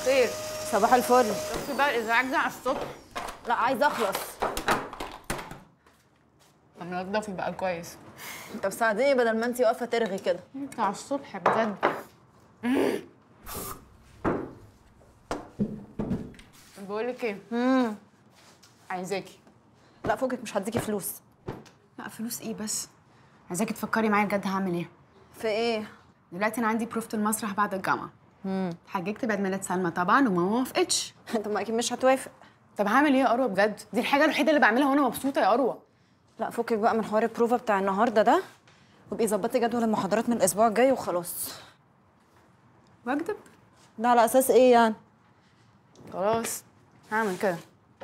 خير صباح الفل شفتي بقى الازعاج ده على الصبح لا عايزه اخلص طب نضفي بقى كويس طب ساعديني بدل ما انت واقفه ترغي كده انت على الصبح بجد بقول لك ايه امم عايزاكي لا فوقك مش هديكي فلوس لا فلوس ايه بس عايزاكي تفكري معايا بجد هعمل ايه في ايه دلوقتي انا عندي بروفة المسرح بعد الجامعه امم اتحججت بعد ميلاد سلمى طبعا وماما ما وافقتش طب ما اكيد مش هتوافق طب هعمل ايه يا اروى بجد دي الحاجه الوحيده اللي بعملها وانا مبسوطه يا اروى لا فوقك بقى من حوار البروفا بتاع النهارده ده وابقي ظبطي جدول المحاضرات من الاسبوع الجاي وخلاص بكدب ده على اساس ايه يعني خلاص هعمل كده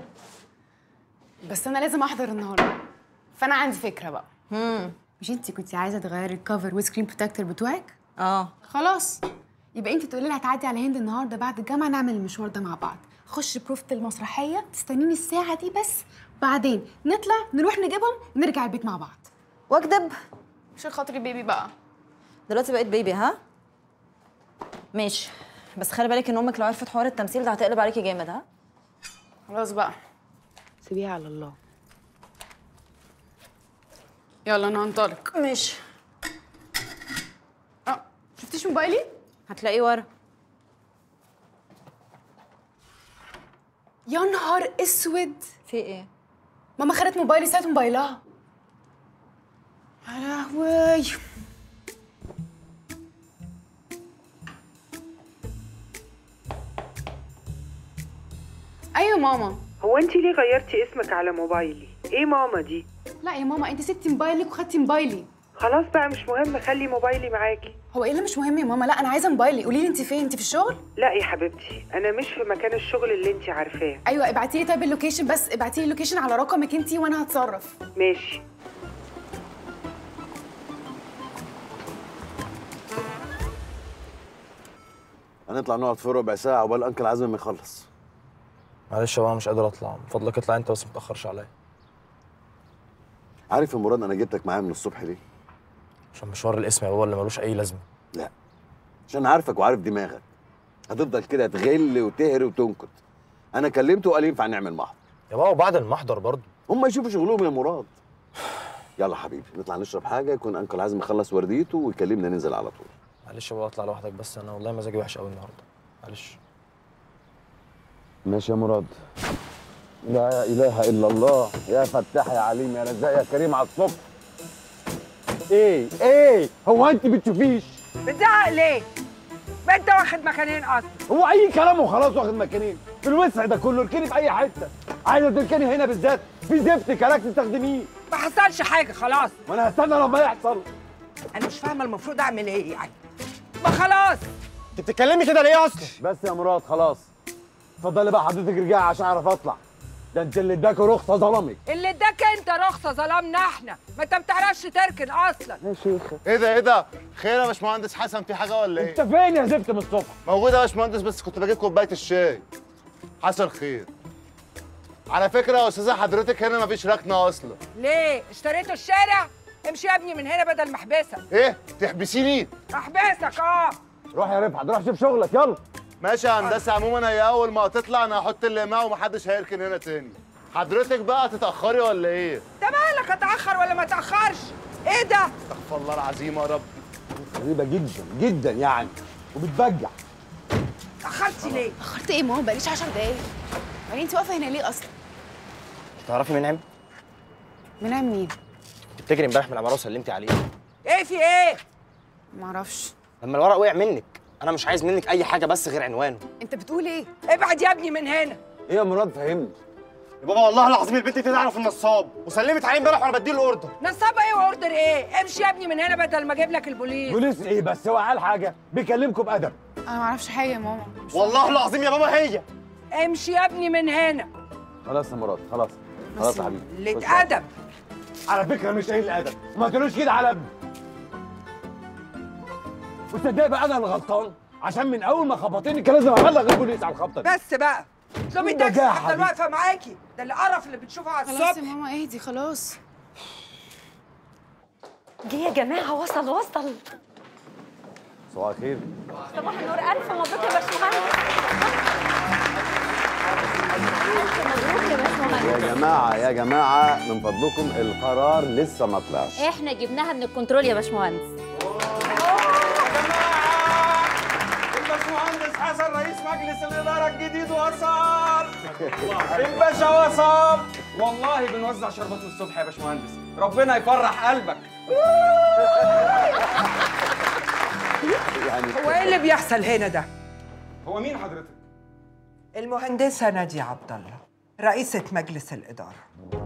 بس انا لازم احضر النهارده فانا عندي فكره بقى امم مش انت كنتي عايزه تغيري الكفر والسكرين بروتكتور بتوعك اه خلاص يبقى انت تقولي لها هتعدي على هند النهارده بعد الجامعه نعمل المشوار ده مع بعض خش بروفة المسرحيه تستنيني الساعه دي بس بعدين نطلع نروح نجيبهم نرجع البيت مع بعض واكدب عشان خاطري بيبي بقى دلوقتي بقيت بيبي ها ماشي بس خلي بالك ان امك لو عرفت حوار التمثيل ده هتقلب عليكي جامد ها خلاص بقى سيبيها على الله يلا انا هنطلق ماشي اه شفتيش موبايلي هتلاقيه ورا يا نهار اسود في ايه ماما خدت موبايلي ساعة موبايلها يا لهوي ايوه ماما هو انت ليه غيرتي اسمك على موبايلي ايه ماما دي لا يا ماما انت سبتي موبايلك وخدتي موبايلي خلاص بقى مش مهم خلي موبايلي معاكي هو ايه اللي مش مهم يا ماما لا انا عايزه موبايلي قولي لي انت فين انت في الشغل لا يا حبيبتي انا مش في مكان الشغل اللي انت عارفاه ايوه ابعتي لي طيب اللوكيشن بس ابعتي لي اللوكيشن على رقمك انت وانا هتصرف ماشي هنطلع نقعد في ربع ساعة عقبال أنكل عزمي ما يخلص معلش يا بابا مش قادر اطلع من فضلك اطلع انت بس متاخرش عليا عارف يا مراد أنا جبتك معايا من الصبح ليه؟ عشان مشوار الاسم يا بابا اللي ملوش اي لازمه لا عشان عارفك وعارف دماغك هتفضل كده تغل وتهري وتنكت أنا كلمته وقال ينفع نعمل محضر يا بابا بعد المحضر برضه هم يشوفوا شغلهم يا مراد يلا حبيبي نطلع نشرب حاجة يكون أنكل عزمي خلص ورديته ويكلمنا ننزل على طول معلش يا بابا اطلع لوحدك بس انا والله مزاجي وحش قوي النهارده معلش ماشي يا مراد لا اله الا الله يا فتاح يا عليم يا رزاق يا كريم على الصبح ايه ايه هو انت بتشوفيش بتزعق ليه ما انت واخد مكانين اصلا هو اي كلام وخلاص واخد مكانين في الوسع ده كله اركني في اي حته عايزه تركني هنا بالذات في زفت كلاك تستخدميه ما حصلش حاجه خلاص وانا هستنى لما يحصل انا مش فاهمه المفروض اعمل ايه يعني ما خلاص انت بتتكلمي كده ليه اصلا بس يا مراد خلاص اتفضلي بقى حضرتك ارجعي عشان اعرف اطلع ده انت اللي اداك رخصه ظلمك اللي اداك انت رخصه ظلمنا احنا ما انت ما بتعرفش تركن اصلا يا شيخ ايه ده ايه ده خير يا باشمهندس حسن في حاجه ولا ايه انت فين يا زفت من الصبح موجود يا باشمهندس بس كنت بجيب كوبايه الشاي حصل خير على فكره يا استاذه حضرتك هنا مفيش ركنه اصلا ليه اشتريته الشارع امشي يا ابني من هنا بدل ما احبسك ايه تحبسيني احبسك اه روح يا رفعت روح شوف شغلك يلا ماشي يا هندسه عموما هي اول ما هتطلع انا هحط اللي معاه ومحدش هيركن هنا تاني حضرتك بقى تتاخري ولا ايه ده مالك اتاخر ولا ما اتاخرش ايه ده استغفر الله العظيم يا رب غريبه جدا جدا يعني وبتبجع اتاخرتي ليه اخرت ايه ماما بقاليش 10 دقايق بعدين انت واقفه هنا ليه اصلا تعرفي مين عم منام مين كنت بتجري امبارح من العماره وسلمتي عليه ايه في ايه معرفش لما الورق وقع منك انا مش عايز منك اي حاجه بس غير عنوانه انت بتقول ايه ابعد يا ابني من هنا ايه يا مراد فهمني يا بابا والله العظيم البنت دي تعرف النصاب وسلمت عليه امبارح وانا بديله الاوردر نصابه ايه واوردر ايه امشي يا ابني من هنا بدل ما اجيب لك البوليس بوليس ايه بس هو قال حاجه بيكلمكم بادب انا معرفش حاجه يا ماما والله العظيم يا بابا هي امشي يا ابني من هنا خلاص يا مراد خلاص خلاص يا حبيبي اللي خش. اتأدب على فكره مش قليل الادب ما تقولوش كده على ابني وتصدق بقى انا اللي غلطان عشان من اول ما خبطتني كان لازم ابلغ البوليس على الخبطه دي بس بقى اطلبي إيه تاكسي ده يا حتى حبيبي؟ واقفه معاكي ده اللي قرف اللي بتشوفه على خلاص يا الصبح ماما اهدي خلاص جه يا جماعة وصل وصل صباح الخير صباح النور ألف مبروك يا باشمهندس مبروك يا باشمهندس يا جماعه يا جماعه من فضلكم القرار لسه ما طلعش احنا جبناها من الكنترول يا باشمهندس الباشمهندس حسن رئيس مجلس الإدارة الجديد وصل الباشا وصل والله بنوزع شربات من الصبح يا باشمهندس ربنا يفرح قلبك يعني هو ايه اللي بيحصل هنا ده هو مين حضرتك؟ المهندسه ناديه عبد الله رئيسه مجلس الاداره